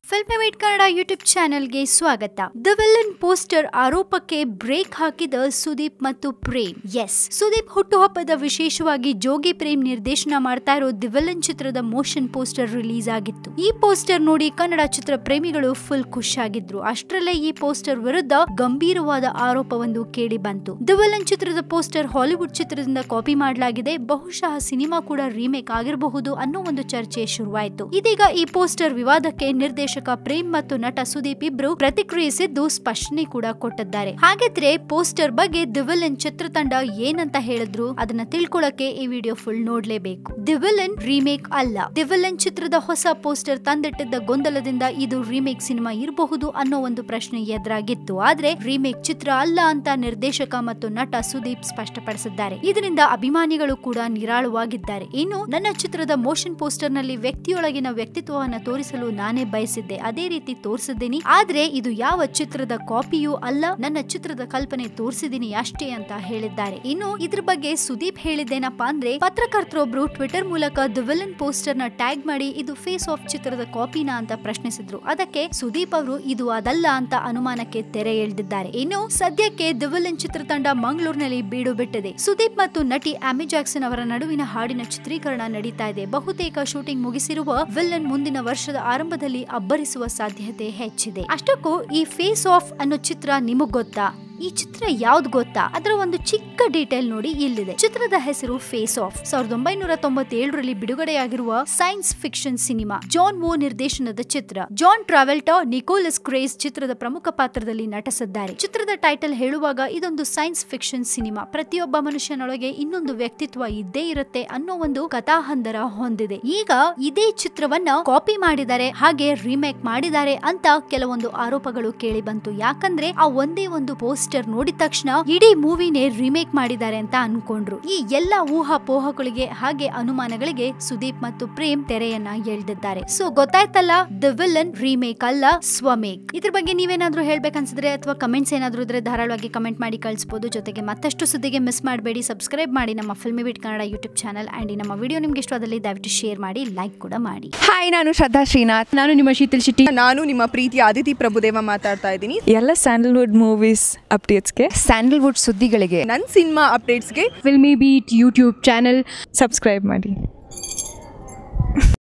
film Kannada YouTube ಚಾನೆಲ್ಗೆ ಸ್ವಾಗತ the villain poster ಆರೋಪಕ್ಕೆ ಬ್ರೇಕ್ ಹಾಕಿದ ಸುದೀಪ್ ಮತ್ತು ಪ್ರೇಮ್ ಎಸ್ ಸುದೀಪ್ ಹುಟ್ಟುಹಬ್ಬದ ವಿಶೇಷವಾಗಿ ಜೋಗಿ ಪ್ರೇಮ್ ನಿರ್ದೇಶನ ಮಾಡ್ತಾ ಇರೋ ದಿ ವಿಲನ್ ಚಿತ್ರದ ಮೋಷನ್ ಪೋಸ್ಟರ್ ರಿಲೀಸ್ ಆಗಿತ್ತು ಈ ಪೋಸ್ಟರ್ ನೋಡಿ ಕನ್ನಡ ಚಿತ್ರ ಪ್ರೇಮಿಗಳು ಫುಲ್ ಖುಷಿಯಾಗಿದ್ರು ಅಷ್ಟರಲ್ಲೇ ಈ ಪೋಸ್ಟರ್ ವಿರುದ್ಧ ಗಂಭೀರವಾದ ಆರೋಪವೊಂದು ಕೇಳಿ ಬಂತು ದಿ ವಿಲನ್ ಚಿತ್ರದ ಪೋಸ್ಟರ್ ಹಾಲಿವುಡ್ ಚಿತ್ರದಿಂದ ಕಾಪಿ ಮಾಡಲಾಗಿದೆ ಬಹುಶಃ ಸಿನಿಮಾ ಕೂಡ ರೀಮೇಕ್ ಆಗಿರಬಹುದು ಅನ್ನೋ ಒಂದು ಚರ್ಚೆ ಶುರುವಾಯಿತು ಇದೀಗ ಈ ಪೋಸ್ಟರ್ ವಿವಾದಕ್ಕೆ ನಿರ್ದೇಶಕ ಪ್ರೇಮ್ ಮತ್ತು ನಟ ಸುದೀಪ್ ಇಬ್ರು ಪ್ರತಿಕ್ರಿಯಿಸಿದ್ದು ಸ್ಪಷ್ಟನೆ ಕೂಡ ಕೊಟ್ಟಿದ್ದಾರೆ ಹಾಗಿದ್ರೆ ಪೋಸ್ಟರ್ ಬಗ್ಗೆ ದಿ ವಿಲನ್ ಚಿತ್ರತಂಡ ಏನಂತ ಹೇಳಿದ್ರು ಅದನ್ನ ತಿಳ್ಕೊಳಕ್ಕೆ ಈ ವಿಡಿಯೋ ಫುಲ್ ನೋಡ್ಲೇಬೇಕು ದಿ ವಿಲನ್ ರೀಮೇಕ್ ಅಲ್ಲ ದಿ ವಿಲನ್ ಚಿತ್ರದ ಹೊಸ ಪೋಸ್ಟರ್ ತಂದಿಟ್ಟಿದ್ದ ಗೊಂದಲದಿಂದ ಇದು ರೀಮೇಕ್ ಸಿನಿಮಾ ಇರಬಹುದು ಅನ್ನೋ ಒಂದು ಪ್ರಶ್ನೆ ಎದುರಾಗಿತ್ತು ಆದ್ರೆ ರೀಮೇಕ್ ಚಿತ್ರ ಅಲ್ಲ ಅಂತ ನಿರ್ದೇಶಕ ಮತ್ತು ನಟ ಸುದೀಪ್ ಸ್ಪಷ್ಟಪಡಿಸಿದ್ದಾರೆ ಇದರಿಂದ ಅಭಿಮಾನಿಗಳು ಕೂಡ ನಿರಾಳವಾಗಿದ್ದಾರೆ ಇನ್ನು ನನ್ನ ಚಿತ್ರದ ಮೋಷನ್ ಪೋಸ್ಟರ್ ನಲ್ಲಿ ವ್ಯಕ್ತಿಯೊಳಗಿನ ವ್ಯಕ್ತಿತ್ವವನ್ನ ತೋರಿಸಲು ನಾನೇ ಬಯಸಿದ್ದೆ ಅದೇ ರೀತಿ ತೋರಿಸಿದ್ದೀನಿ ಆದ್ರೆ ಇದು ಯಾವ ಚಿತ್ರದ ಕಾಪಿಯೂ ಅಲ್ಲ ನನ್ನ ಚಿತ್ರದ ಕಲ್ಪನೆ ತೋರಿಸಿದೀನಿ ಅಷ್ಟೇ ಅಂತ ಹೇಳಿದ್ದಾರೆ ಇನ್ನು ಇದ್ರ ಬಗ್ಗೆ ಸುದೀಪ್ ಹೇಳಿದ್ದೇನಪ್ಪಾ ಅಂದ್ರೆ ಪತ್ರಕರ್ತರೊಬ್ರು ಟ್ವಿಟರ್ ಮೂಲಕ ದ ವಿಲನ್ ಪೋಸ್ಟರ್ ನ ಟ್ಯಾಗ್ ಮಾಡಿ ಇದು ಫೇಸ್ ಆಫ್ ಚಿತ್ರದ ಕಾಪಿನಾ ಅಂತ ಪ್ರಶ್ನಿಸಿದ್ರು ಅದಕ್ಕೆ ಸುದೀಪ್ ಅವರು ಇದು ಅದಲ್ಲ ಅಂತ ಅನುಮಾನಕ್ಕೆ ತೆರೆ ಎಳೆದಿದ್ದಾರೆ ಇನ್ನು ಸದ್ಯಕ್ಕೆ ದ ವಿಲನ್ ಚಿತ್ರತಂಡ ಮಂಗಳೂರಿನಲ್ಲಿ ಬೀಡು ಬಿಟ್ಟಿದೆ ಸುದೀಪ್ ಮತ್ತು ನಟಿ ಆಮಿ ಜಾಕ್ಸನ್ ಅವರ ನಡುವಿನ ಹಾಡಿನ ಚಿತ್ರೀಕರಣ ನಡೀತಾ ಇದೆ ಬಹುತೇಕ ಶೂಟಿಂಗ್ ಮುಗಿಸಿರುವ ವಿಲ್ಲನ್ ಮುಂದಿನ ವರ್ಷದ ಆರಂಭದಲ್ಲಿ ಅಬ್ಬರಿಸುವ ಸಾಧ್ಯತೆ ಹೆಚ್ಚಿದೆ ಅಷ್ಟಕ್ಕೂ ಈ ಫೇಸ್ ಆಫ್ ಅನ್ನೋ ಚಿತ್ರ ನಿಮಗ್ ಗೊತ್ತಾ ಈ ಚಿತ್ರ ಯಾವ್ದು ಗೊತ್ತಾ ಅದರ ಒಂದು ಚಿಕ್ಕ ಡೀಟೇಲ್ ನೋಡಿ ಇಲ್ಲಿದೆ ಚಿತ್ರದ ಹೆಸರು ಫೇಸ್ ಆಫ್ ಸಾವಿರದ ಒಂಬೈನೂರ ತೊಂಬತ್ತೇಳರಲ್ಲಿ ಬಿಡುಗಡೆಯಾಗಿರುವ science fiction cinema John Woo ನಿರ್ದೇಶನದ ಚಿತ್ರ ಜಾನ್ ಟ್ರಾವೆಲ್ಟಾ ನಿಕೋಲಸ್ ಕ್ರೇಸ್ ಚಿತ್ರದ ಪ್ರಮುಖ ಪಾತ್ರದಲ್ಲಿ ನಟಿಸಿದ್ದಾರೆ ಚಿತ್ರದ ಟೈಟಲ್ ಹೇಳುವಾಗ ಇದೊಂದು ಸೈನ್ಸ್ ಫಿಕ್ಷನ್ ಸಿನಿಮಾ ಪ್ರತಿಯೊಬ್ಬ ಮನುಷ್ಯನೊಳಗೆ ಇನ್ನೊಂದು ವ್ಯಕ್ತಿತ್ವ ಇದ್ದೇ ಇರುತ್ತೆ ಅನ್ನೋ ಒಂದು ಕಥಾಹಂದರ ಹೊಂದಿದೆ ಈಗ ಇದೇ ಚಿತ್ರವನ್ನ ಕಾಪಿ ಮಾಡಿದ್ದಾರೆ ಹಾಗೆ ರೀಮೇಕ್ ಮಾಡಿದ್ದಾರೆ ಅಂತ ಕೆಲವೊಂದು ಆರೋಪಗಳು ಕೇಳಿ ಬಂತು ಯಾಕಂದ್ರೆ ಆ ಒಂದೇ ಒಂದು ಪೋಸ್ಟರ್ ನೋಡಿದ ತಕ್ಷಣ ಇಡೀ ಮೂವಿನೇ ರೀಮೇಕ್ ಮಾಡಿದ್ದಾರೆ ಅಂತ ಅನ್ಕೊಂಡ್ರು ಈ ಎಲ್ಲಾ ಊಹಾಪೋಹಗಳಿಗೆ ಹಾಗೆ ಅನುಮಾನಗಳಿಗೆ ಸುದೀಪ್ ಮತ್ತು ಪ್ರೇಮ್ ತೆರೆಯನ್ನ ಎಳ್ದಿದ್ದಾರೆ ಸೊ ಗೊತ್ತಾಯ್ತಲ್ಲ ದ ವಿಲನ್ ರೀಮೇಕ್ ಅಲ್ಲ ಸ್ವಮೇಕ್ ಇದ್ರ ಬಗ್ಗೆ ನೀವೇನಾದ್ರೂ ಹೇಳ್ಬೇಕನ್ಸಿದ್ರೆ ಅಥವಾ ಕಮೆಂಟ್ಸ್ ಏನಾದ್ರೂ ಇದ್ರೆ ಧಾರಾಳವಾಗಿ ಕಮೆಂಟ್ ಮಾಡಿ ಕಳಿಸಬಹುದು ಜೊತೆಗೆ ಮತ್ತಷ್ಟು ಸುದ್ದಿಗೆ ಮಿಸ್ ಮಾಡಬೇಡಿ ಸಬ್ಸ್ಕ್ರೈಬ್ ಮಾಡಿ ನಮ್ಮ Filmibeat Kannada YouTube channel and ಈ ನಮ್ಮ ವಿಡಿಯೋ ನಿಮ್ಗೆ ಇಷ್ಟವಾದಲ್ಲಿ ದಯವಿಟ್ಟು ಶೇರ್ ಮಾಡಿ ಲೈಕ್ ಕೂಡ ಮಾಡಿ ಹಾಯ್ ನಾನು ಶ್ರದ್ಧಾ ಶ್ರೀನಾಥ್ ನಾನು ನಿಮ್ಮ ಶೀತಲ್ ಶೆಟ್ಟಿ ನಾನು ನಿಮ್ಮ ಪ್ರೀತಿಯ ಅದಿತಿ ಪ್ರಭುದೇವ ಮಾತಾಡ್ತಾ ಇದ್ದೀನಿ ಎಲ್ಲ ಸ್ಯಾಂಡಲ್ವುಡ್ ಮೂವೀಸ್ ಅಪ್ಡೇಟ್ಸ್ಗೆ ಸ್ಯಾಂಡಲ್ವುಡ್ ಸುದ್ದಿಗಳಿಗೆ ನನ್ನ ಸಿನಿಮಾ ಅಪ್ಡೇಟ್ಸ್ಗೆ Filmibeat YouTube channel subscribe ಮಾಡಿ